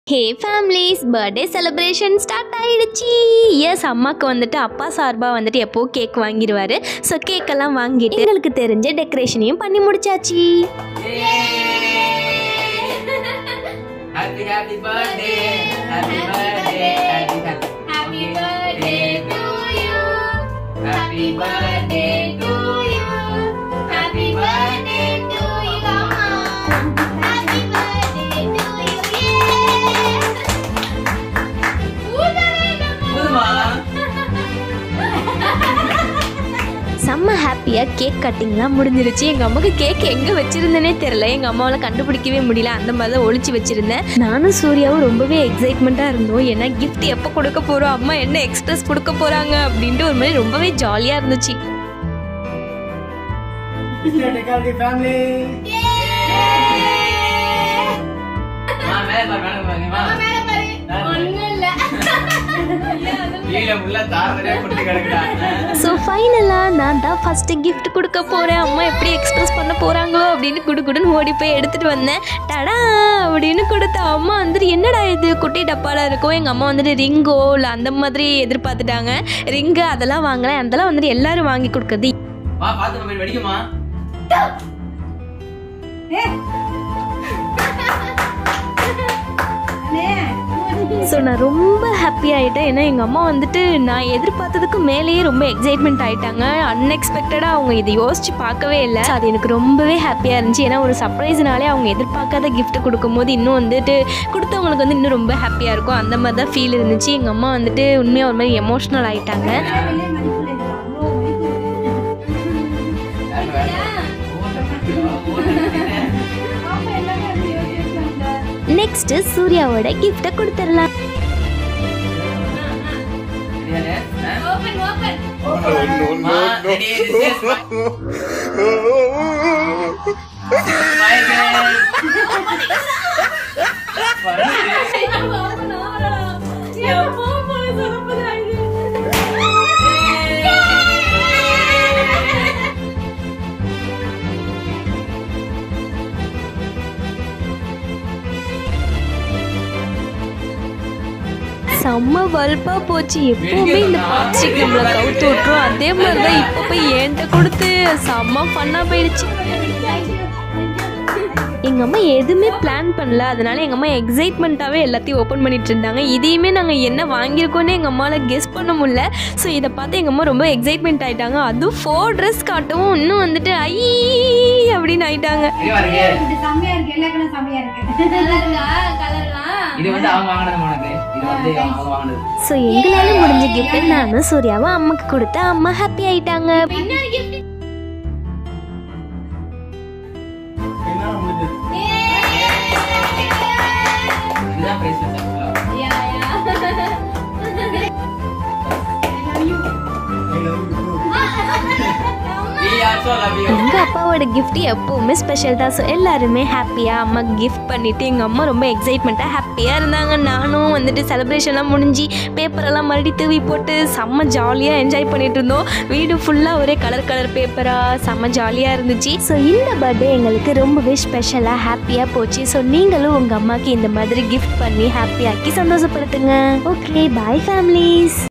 ஹே families birthday celebration start ஆயிடுச்சு yes அம்மாவுக்கு வந்துட்டு அப்பா சார்பாக வந்துட்டு எப்போ கேக் வாங்கிடுவாரு ஸோ கேக்கெல்லாம் வாங்கிட்டு எங்களுக்கு தெரிஞ்ச டெக்கரேஷனையும் பண்ணி முடிச்சாச்சு Happy happy birthday, happy birthday, happy happy Happy birthday to you. happy birthday to you. Happy birthday to you, Mama. Happy birthday to you. Yeah. புதுமா செம்ம ஹாப்பியாக கேக் கட்டிங்லாம் முடிஞ்சிருச்சு எங்கள் அம்மாவுக்கு கேக் எங்கே வச்சுருந்தேனே தெரில எங்கள் அம்மாவால் கண்டுபிடிக்கவே முடியல அந்த மாதிரி தான் ஒளிச்சு வச்சுருந்தேன் நானும் சூர்யாவும் ரொம்பவே எக்ஸைட்மெண்ட்டாக இருந்தோம் ஏன்னா gift எப்போ கொடுக்க போகிறோம் அம்மா என்ன எக்ஸ்பிரஸ் கொடுக்க போகிறாங்க அப்படின்ட்டு ஒரு மாதிரி ரொம்பவே ஜாலியாக இருந்துச்சு Technicality family. மா மேல பாரு மேல பாரு மா மேல பாரு. ஒண்ணும் இல்ல. கீழே உள்ள தாரதே குட்டி கிடக்குடா ஸோ ஃபைனலாக நான் தான் ஃபஸ்ட்டு gift கொடுக்க போகிறேன் அம்மா எப்படி எக்ஸ்பிரஸ் பண்ண போகிறாங்களோ அப்படின்னு குடு குடுன்னு ஓடி போய் எடுத்துகிட்டு வந்தேன் டடா அப்படின்னு கொடுத்த அம்மா வந்துட்டு என்னடா இது குட்டி டப்பாவில் இருக்கும் எங்கள் அம்மா வந்துட்டு ரிங்கோ இல்லை அந்த மாதிரி எதிர்பார்த்துட்டாங்க ரிங்கு அதெல்லாம் வாங்கலை அதெல்லாம் வந்துட்டு எல்லாரும் வாங்கி கொடுக்குறது வா பாத்து மொபைல் வெடிக்குமா ஸோ நான் ரொம்ப ஹாப்பி ஆகிட்டேன் ஏன்னா எங்கள் அம்மா வந்துட்டு நான் எதிர்பார்த்ததுக்கு மேலேயே ரொம்ப எக்ஸைட்மெண்ட் ஆகிட்டாங்க அன்எக்ஸ்பெக்டடாக அவங்க இதை யோசிச்சு பார்க்கவே இல்லை So, அது எனக்கு ரொம்பவே ஹாப்பியாக இருந்துச்சு ஏன்னா ஒரு சர்ப்ரைஸ்னாலே அவங்க எதிர்பார்க்காத gift கொடுக்கும்போது இன்னும் வந்துட்டு கொடுத்தவங்களுக்கு வந்து இன்னும் ரொம்ப ஹாப்பியாக இருக்கும் அந்த மாதிரி தான் ஃபீல் இருந்துச்சு எங்கள் அம்மா வந்துட்டு உண்மையாக ஒரு மாதிரி எமோஷ்னல் ஆகிட்டாங்க நெக்ஸ்ட்டு சூர்யாவோட கிஃப்ட்டை கொடுத்துடலாம் Open, open. மா ready ready bye Open, open. என் phone போல சொதப்புதா இது. செம்ம வல்பா போச்சு எப்பவுமே இந்த பாப்ஸ்டிக் நம்மளை கவுத்து விட்டுரும் அதே மாதிரி தான் இப்போ போய் என்கிட்ட கொடுத்து செம்ம ஃபன்னாக போயிடுச்சு எங்கள் அம்மா எதுவுமே பிளான் பண்ணல அதனால எங்கள் அம்மா எக்ஸைட்மெண்ட்டாகவே எல்லாத்தையும் ஓப்பன் பண்ணிட்டு இருந்தாங்க இதையுமே நாங்கள் என்ன வாங்கியிருக்கோன்னு எங்கள் அம்மாவில் கெஸ் பண்ண முடியல ஸோ இதை பார்த்து எங்கள் அம்மா ரொம்ப எக்ஸைட்மெண்ட் ஆயிட்டாங்க அதுவும் ஃபோர் ட்ரெஸ் காட்டவும் இன்னும் வந்துட்டு ஐ அப்படின்னு ஆயிட்டாங்க இது பாருங்க இது செம்மையா இருக்கு எல்லா கலரும் செம்மையா இருக்கு நல்லா இருக்கா? colourலாம்? இது வந்து அவங்க வாங்கினது உனக்கு இது வந்து அவங்க வாங்கினது ஸோ எங்களால் முடிஞ்ச கிஃப்ட் நானும் சூர்யாவும் அம்மாக்கு கொடுத்த அம்மா ஹாப்பி ஆயிட்டாங்க இன்னொரு gift. என்ன உங்களுக்கு இதுதான் பிரைஸ் வச்சாங்களா Yeah, yeah. we also love you எங்கள் அப்பாவோட gift எப்போவுமே ஸ்பெஷல் தான் ஸோ எல்லாருமே ஹாப்பியாக அம்மா கிஃப்ட் பண்ணிவிட்டு எங்கள் அம்மா ரொம்ப எக்ஸைட்மெண்ட்டாக ஹாப்பியாக இருந்தாங்க நானும் வந்துட்டு செலிப்ரேஷன்லாம் முடிஞ்சு பேப்பரெல்லாம் மறுபடி தூவி போட்டு செம்ம ஜாலியாக என்ஜாய் பண்ணிட்டு இருந்தோம் வீடு ஃபுல்லாக ஒரே கலர் கலர் பேப்பராக செம்ம ஜாலியாக இருந்துச்சு ஸோ இந்த பர்த்டே எங்களுக்கு ரொம்பவே ஸ்பெஷலாக ஹாப்பியாக போச்சு ஸோ நீங்களும் உங்கள் அம்மாவுக்கு இந்த மாதிரி கிஃப்ட் பண்ணி ஹாப்பியாக்கி சந்தோஷப்படுத்துங்க ஓகே பாய் ஃபேமிலிஸ்